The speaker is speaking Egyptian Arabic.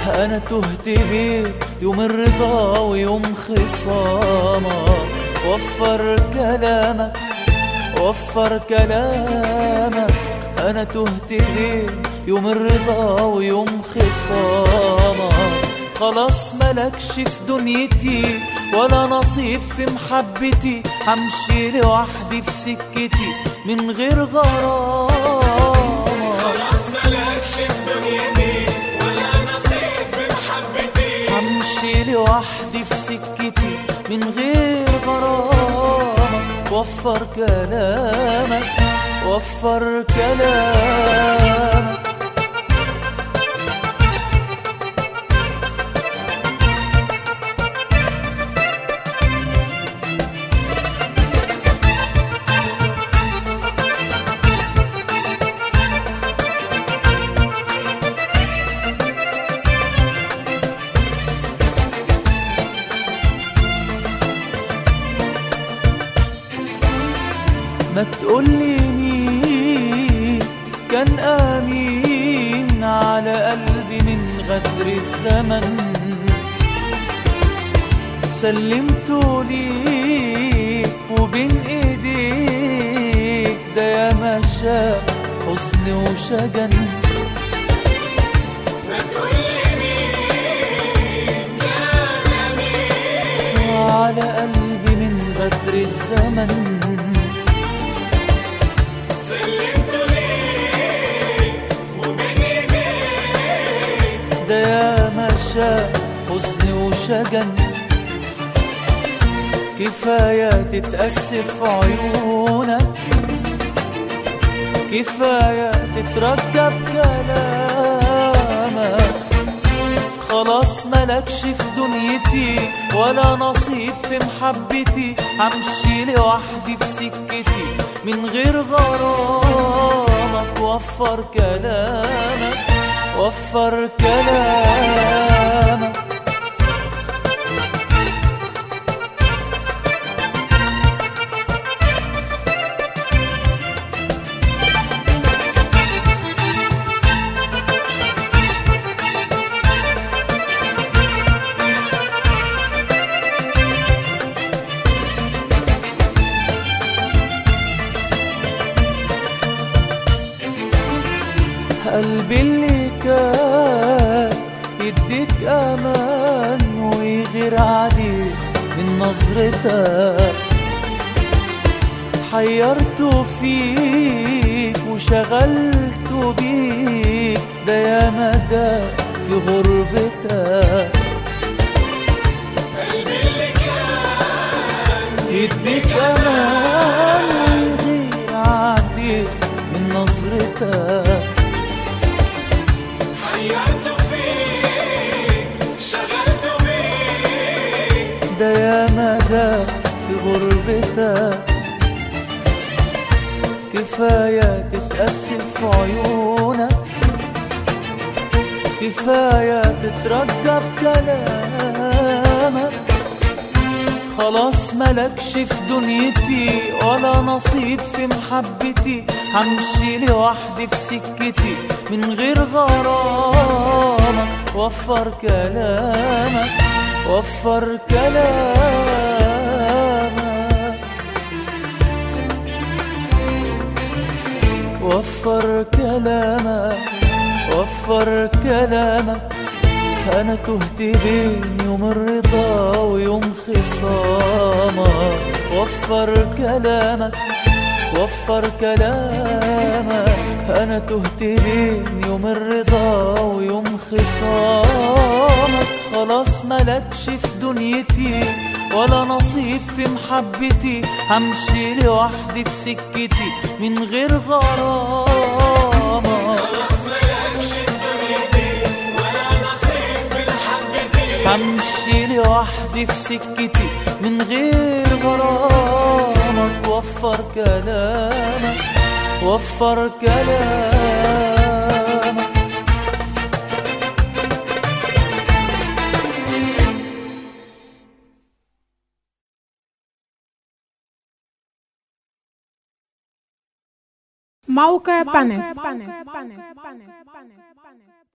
انا تهت بيك يوم الرضا ويوم خصامك وفر كلامك وفر كلامك انا تهت بيك يوم الرضا ويوم خصامك خلاص ملكش في دنيتي ولا نصيب في محبتي همشي لوحدي في سكتي من غير غرامك خلاص مالكش في دنيتي ولا نصيب في محبتي همشي لوحدي في سكتي من غير غرامك وفر كلامك وفر كلامك ما تقولي مين كان امين على قلبي من غدر الزمن سلمته ليك وبين ايديك ده يا ما شاف حزن وشجن ما تقولي مين كان امين على قلبي من غدر الزمن سلمت ليك وبين ايديك ده يا ما شاف حزن وشجن كفاية تتأسف عيونك كفاية تترجى بكلامك خلاص ملكش في دنيتي ولا نصيب في محبتي همشي لوحدي في سكتي من غير غرامك وفر كلامك وفر كلامك قلبي اللي كان يديك امان ويغير عليك من نظرتك حيرته فيك وشغلته بيك ده يا مدى في غربتك قلبي اللي كان يديك امان ويغير عليك من نظرتك حيرته فيك شغلته بيك ده يا مدى في غربتك كفاية تتأسف عيونك كفاية تترجى بكلامك خلاص ملكش في دنيتي ولا نصيب في محبتي همشي لوحدي في سكتي من غير غرامك وفر كلامك وفر كلامك وفر كلامك وفر كلامك انا تهت بين يوم الرضا ويوم خصامك وفر كلامك وفر كلامك انا تهت بين يوم الرضا ويوم خصامك خلاص ملكش في دنيتي ولا نصيب في محبتي همشي لوحدي في سكتي من غير غرامك خلاص مالكش في دنيتي ولا نصيب في محبتي همشي لوحدي في سكتي من غير غرامك وفر كلامك وفر كلامك موقع بانل